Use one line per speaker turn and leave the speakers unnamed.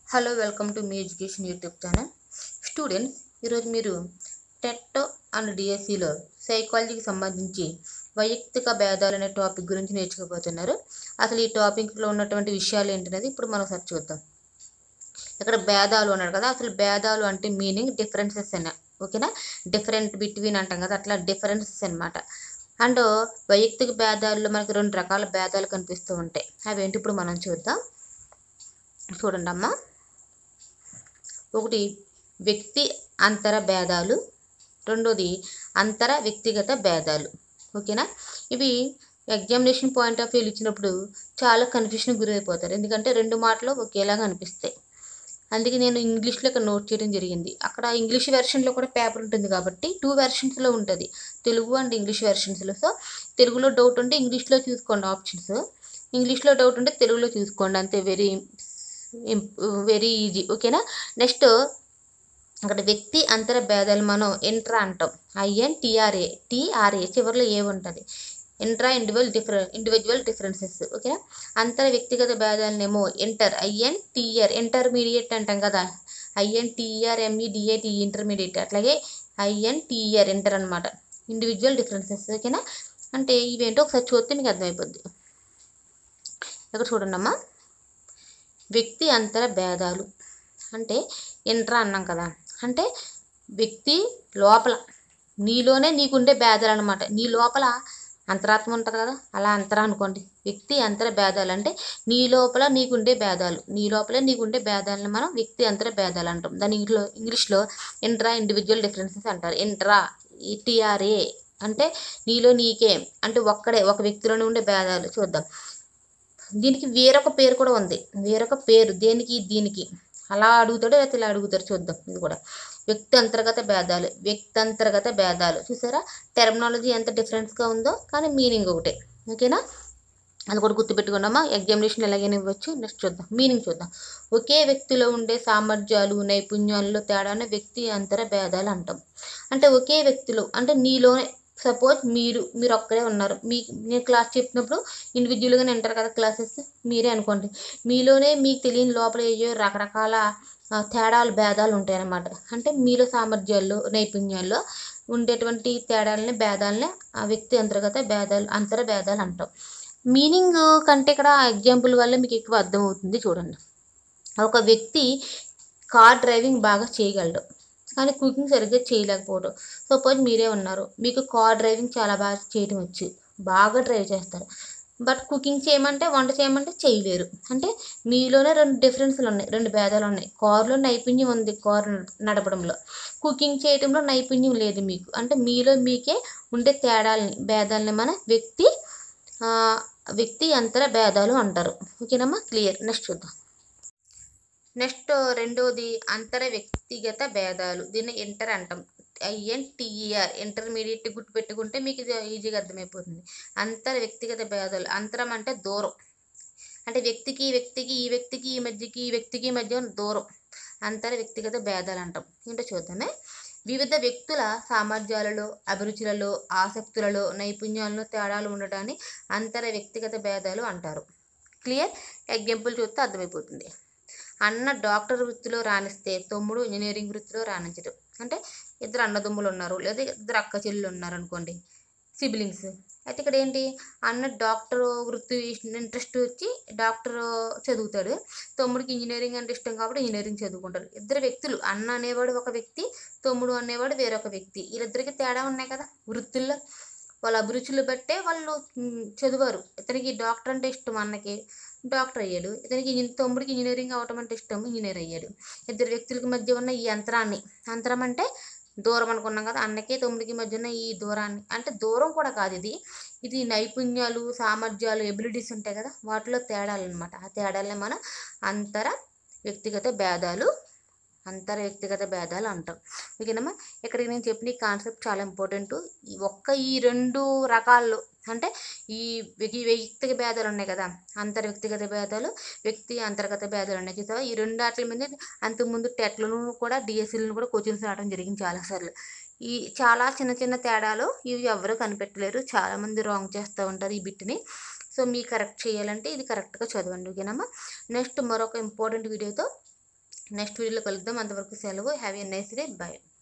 hello welcome to మీ education YouTube channel students ఈరోజు మీరు టెట్ అండ్ డిఎస్సిలో సైకాలజీకి సంబంధించి వైయక్తిక భేదాలు అనే టాపిక్ గురించి నేర్చుకోబోతున్నారు అసలు ఈ టాపిక్లో ఉన్నటువంటి విషయాలు ఏంటనేది ఇప్పుడు మనం ఒకసారి చూద్దాం ఇక్కడ భేదాలు అన్నాడు కదా అసలు భేదాలు అంటే మీనింగ్ డిఫరెన్సెస్ అన్న ఓకేనా డిఫరెంట్ బిట్వీన్ అంటాం కదా అట్లా డిఫరెన్సెస్ అన్నమాట అండ్ వైయక్తిక భేదాల్లో మనకి రెండు రకాల భేదాలు కనిపిస్తూ ఉంటాయి అవి ఏంటి ఇప్పుడు మనం చూద్దాం చూడండి అమ్మా ఒకటి వ్యక్తి అంతర భేదాలు రెండోది అంతర వ్యక్తిగత భేదాలు ఓకేనా ఇవి ఎగ్జామినేషన్ పాయింట్ ఆఫ్ వ్యూ ఇచ్చినప్పుడు చాలా కన్ఫ్యూషన్ గురైపోతారు ఎందుకంటే రెండు మాటలు ఒకేలాగా అనిపిస్తాయి అందుకే నేను ఇంగ్లీష్లో ఇక్కడ నోట్ చేయడం జరిగింది అక్కడ ఇంగ్లీష్ వెర్షన్లో కూడా పేపర్ ఉంటుంది కాబట్టి టూ వెర్షన్స్లో ఉంటుంది తెలుగు అండ్ ఇంగ్లీష్ వెర్షన్స్లో సో తెలుగులో డౌట్ ఉంటే ఇంగ్లీష్లో చూసుకోండి ఆప్షన్స్ ఇంగ్లీష్లో డౌట్ ఉంటే తెలుగులో చూసుకోండి అంతే వెరీ వెరీ ఈజీ ఓకేనా నెక్స్ట్ అక్కడ వ్యక్తి అంతర భేదాలు మనం ఎంట్రా అంటాం ఐఎన్ టీఆర్ఏ టీఆర్ఏ చివరిలో ఏ ఉంటుంది ఇంట్రా ఇండివిజువల్ డిఫరె ఇండివిజువల్ డిఫరెన్సెస్ ఓకేనా అంతర వ్యక్తిగత భేదాలనేమో ఎంటర్ ఐఎన్ టీఆర్ ఇంటర్మీడియట్ అంటాం కదా ఐఎన్ టీఆర్ ఎంఈడిఏటి ఇంటర్మీడియట్ అట్లాగే ఐఎన్ టీఆర్ ఇంటర్ అనమాట ఇండివిజువల్ డిఫరెన్సెస్ ఓకేనా అంటే ఇవేంటో ఒకసారి చూస్తే మీకు అర్థమైపోద్ది ఇక్కడ చూడండి అమ్మా వ్యక్తి అంతర భేదాలు అంటే ఇంట్రా అన్నాం కదా అంటే వ్యక్తి లోపల నీలోనే నీకుండే భేదాలు అనమాట నీ లోపల అంతరాత్మ ఉంటుంది కదా అలా అంతరా అనుకోండి వ్యక్తి అంతర భేదాలు అంటే నీ లోపల నీకుండే భేదాలు నీ లోపలే నీకుండే భేదాలను మనం వ్యక్తి అంతర భేదాలు అంటాం దాని ఇంట్లో ఇంగ్లీష్లో ఇంట్రా ఇండివిజువల్ డిఫరెన్సెస్ అంటారు ఇంట్రా టీఆర్ఏ అంటే నీలో నీకే అంటే ఒక్కడే ఒక వ్యక్తిలోనే ఉండే భేదాలు చూద్దాం దీనికి వేరొక పేరు కూడా ఉంది వేరొక పేరు దేనికి దీనికి అలా అడుగుతాడు లేకపోతే ఇలా అడుగుతారు చూద్దాం ఇది కూడా వ్యక్తి అంతర్గత భేదాలు వ్యక్తి అంతర్గత భేదాలు చూసారా టెర్మినాలజీ ఎంత డిఫరెన్స్గా ఉందో కానీ మీనింగ్ ఒకటే ఓకేనా అది కూడా గుర్తుపెట్టుకున్నామా ఎగ్జామినేషన్ ఎలాగైనా ఇవ్వచ్చు నెక్స్ట్ చూద్దాం మీనింగ్ చూద్దాం ఒకే వ్యక్తిలో ఉండే సామర్థ్యాలు నైపుణ్యాల్లో తేడానే వ్యక్తి అంతర భేదాలు అంటాం అంటే ఒకే వ్యక్తిలో అంటే నీలోనే సపోజ్ మీరు మీరు ఒక్కరే ఉన్నారు మీ నేను క్లాస్ చెప్పినప్పుడు ఇండివిజువల్గానే వింటారు కదా క్లాసెస్ మీరే అనుకోండి మీలోనే మీకు తెలియని లోపల ఏయో రకరకాల ఆ, తేడాలు భేదాలు ఉంటాయన్నమాట అంటే మీలో సామర్థ్యాల్లో నైపుణ్యాల్లో ఉండేటువంటి తేడాలని భేదాలని ఆ వ్యక్తి అంతర్గత భేదాలు అంతర భేదాలు అంటాం మీనింగ్ కంటే ఇక్కడ ఎగ్జాంపుల్ వల్ల మీకు ఎక్కువ అర్థమవుతుంది చూడండి ఒక వ్యక్తి కార్ డ్రైవింగ్ బాగా చేయగలడు కానీ కుకింగ్ సరిగ్గా చేయలేకపోవడం సపోజ్ మీరే ఉన్నారు మీకు కార్ డ్రైవింగ్ చాలా బాగా చేయడం వచ్చు బాగా డ్రైవ్ చేస్తారు బట్ కుకింగ్ చేయమంటే వంట చేయమంటే చేయలేరు అంటే మీలోనే రెండు డిఫరెన్స్లు ఉన్నాయి రెండు భేదాలు ఉన్నాయి కారులో నైపుణ్యం ఉంది కారు నడపడంలో కుకింగ్ చేయడంలో నైపుణ్యం లేదు మీకు అంటే మీలో మీకే ఉండే తేడాలని భేదాలని మన వ్యక్తి ఆ, వ్యక్తి అంతర భేదాలు అంటారు ఓకేనమ్మా క్లియర్ నెక్స్ట్ చూద్దాం నెక్స్ట్ రెండోది అంతర వ్యక్తిగత భేదాలు దీన్ని ఇంటర్ అంటాం ఐఎన్ టీఈఆర్ ఇంటర్మీడియట్ గుర్తు పెట్టుకుంటే మీకు ఇది ఈజీగా అర్థమైపోతుంది అంతర వ్యక్తిగత భేదాలు అంతరం అంటే దూరం అంటే వ్యక్తికి ఈ వ్యక్తికి ఈ వ్యక్తికి ఈ మధ్యకి ఈ వ్యక్తికి మధ్య ఉన్న దూరం అంతర వ్యక్తిగత భేదాలు అంటాం ఏంటో చూద్దామే వివిధ వ్యక్తుల సామర్థ్యాలలో అభిరుచులలో ఆసక్తులలో నైపుణ్యాలలో తేడాలు ఉండటాన్ని అంతర వ్యక్తిగత భేదాలు అంటారు క్లియర్ ఎగ్జాంపుల్ చూస్తే అర్థమైపోతుంది అన్న డాక్టర్ వృత్తిలో రాణిస్తే తమ్ముడు ఇంజనీరింగ్ వృత్తిలో రాణించడం అంటే ఇద్దరు అన్నదమ్ములు ఉన్నారు లేదా ఇద్దరు అక్క చెల్లెలు ఉన్నారు అనుకోండి సిబ్లింగ్స్ అయితే ఇక్కడ ఏంటి అన్న డాక్టర్ వృత్తి ఇంట్రెస్ట్ వచ్చి డాక్టర్ చదువుతాడు తమ్ముడికి ఇంజనీరింగ్ అంటే ఇష్టం కాబట్టి ఇంజనీరింగ్ చదువుకుంటారు ఇద్దరు వ్యక్తులు అన్న అనేవాడు ఒక వ్యక్తి తమ్ముడు అనేవాడు వేరొక వ్యక్తి వీళ్ళిద్దరికి తేడా ఉన్నాయి కదా వృత్తుల్లో వాళ్ళ అభిరుచులు బట్టే వాళ్ళు మ్, చదివారు ఇతనికి డాక్టర్ అంటే ఇష్టం అన్నకి డాక్టర్ అయ్యాడు ఇతనికి ఇంజ- తమ్ముడికి ఇంజనీరింగ్ అవటం అంటే ఇష్టం ఇంజనీర్ అయ్యాడు ఇద్దరు వ్యక్తులకి మధ్య ఉన్న ఈ అంతరాన్ని అంతరం అంటే దూరం అనుకున్నాం కదా అన్నకి తమ్ముడికి మధ్య ఉన్న ఈ దూరాన్ని అంటే దూరం కూడా కాదు ఇది ఇది నైపుణ్యాలు సామర్థ్యాలు ఎబిలిటీస్ ఉంటాయి కదా వాటిలో తేడాలు అనమాట ఆ తేడాలనే మనం అంతర వ్యక్తిగత భేదాలు అంతర వ్యక్తిగత భేదాలు అంటాం ఓకేనమ్మా ఇక్కడికి నేను చెప్పిన ఈ కాన్సెప్ట్ చాలా ఇంపార్టెంట్ ఈ ఒక్క ఈ రెండు రకాల్లో అంటే ఈ వ్యక్తి వ్యక్తిగత భేదాలు ఉన్నాయి కదా అంతర్ వ్యక్తిగత భేదాలు వ్యక్తి అంతర్గత భేదాలు ఉన్నాయి చూసావా ఈ రెండు వాటి మీద అంతకుముందు టెట్లను కూడా డిఎస్సీలను కూడా కోచింగ్స్ రావడం జరిగింది చాలాసార్లు ఈ చాలా చిన్న చిన్న తేడాలు ఇవి ఎవరు కనిపెట్టలేరు చాలామంది రాంగ్ చేస్తూ ఉంటారు ఈ బిట్ని సో మీ కరెక్ట్ చేయాలంటే ఇది కరెక్ట్గా చదవండి ఓకేనమ్మా నెక్స్ట్ మరొక ఇంపార్టెంట్ వీడియోతో నెక్స్ట్ వీడియోలో కలుద్దాం అంతవరకు సెలవు have a nice day bye